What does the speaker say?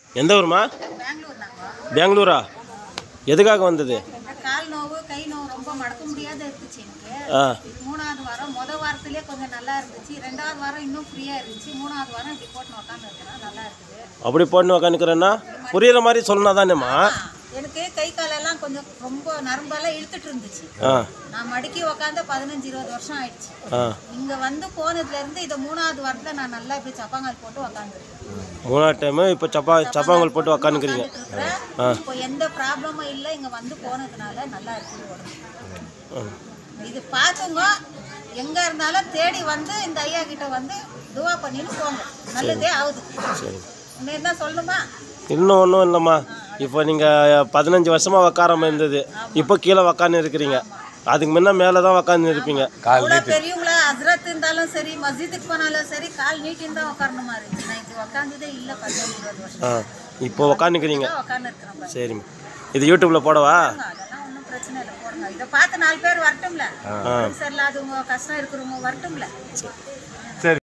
எந்த ஊருமா பெங்களூர் நாங்கள் பெங்களூரா எதுக்காக வந்தது இந்த கால் நோவு கை நோவு ரொம்ப மடக்க முடியாத இருந்துச்சு எனக்கு ஆ மூணாவது வாரம் மொதல் வாரத்திலே கொஞ்சம் நல்லா இருந்துச்சு ரெண்டாவது வாரம் இன்னும் ஃப்ரீயாக இருந்துச்சு மூணாவது வாரம் இப்படி போட்டு உட்காந்து இருக்கிறேன் நல்லா இருக்குது அப்படி போட்டு உக்காந்துக்கிறேன்னா புரியுற மாதிரி சொன்னா தானேம்மா எனக்கு கை காலெல்லாம் கொஞ்சம் ரொம்ப நரம்பெல்லாம் இழுத்துட்டு இருந்துச்சு ஆ நான் மடக்கி உக்காந்து பதினஞ்சு இருபது வருஷம் ஆயிடுச்சு ஆ இங்கே வந்து போனதுலேருந்து இதை மூணாவது வாரத்தில் நான் நல்லா இப்படி சப்பாங்கால் போட்டு உக்காந்துருக்கேன் மூணாவது டைமு இப்போ சப்பா சப்பாங்கல் போட்டு உக்காந்துக்கிறீங்க இருக்கிறேன் இப்போ எந்த ப்ராப்ளமும் இல்லை இங்கே வந்து போனதுனால நல்லா இருக்குது உடம்பு இது பார்த்துங்க எங்க இருந்தாலும் தேடி வந்து இந்த ஐயா கிட்ட வந்து துவா பண்ணின்னு போங்க நல்லதே ஆகுது சரி இன்னும் என்ன சொல்லணுமா இன்னும் ஒன்றும் இல்லைம்மா இப்போ நீங்கள் பதினஞ்சு வருஷமாக உக்காராம இருந்தது இப்போ கீழே உக்காந்து இருக்கிறீங்க அதுக்கு முன்ன மேலே தான் உக்காந்து இருப்பீங்க அவ்வளோ பெரியவங்களா ஹஸ்ரத் இருந்தாலும் சரி மஸ்ஜிதுக்கு போனாலும் சரி கால் நீட்டின்னு தான் உட்காரணுமா இருந்துச்சு நான் இப்படி உட்காந்ததே இல்லை பதினஞ்சு இருபது வருஷம் ஆ இப்போ உக்காந்துக்கிறீங்க தான் உட்காந்து இருக்கிறேன் சரிம்மா இது யூடியூப்பில் போடவா அதெல்லாம் ஒன்றும் பிரச்சனை இல்லை போடுங்க இதை பார்த்து நாலு பேர் வரட்டும்ல ஆ சரியில்லாதவங்க கஷ்டம் இருக்கிறவங்க வரட்டும்ல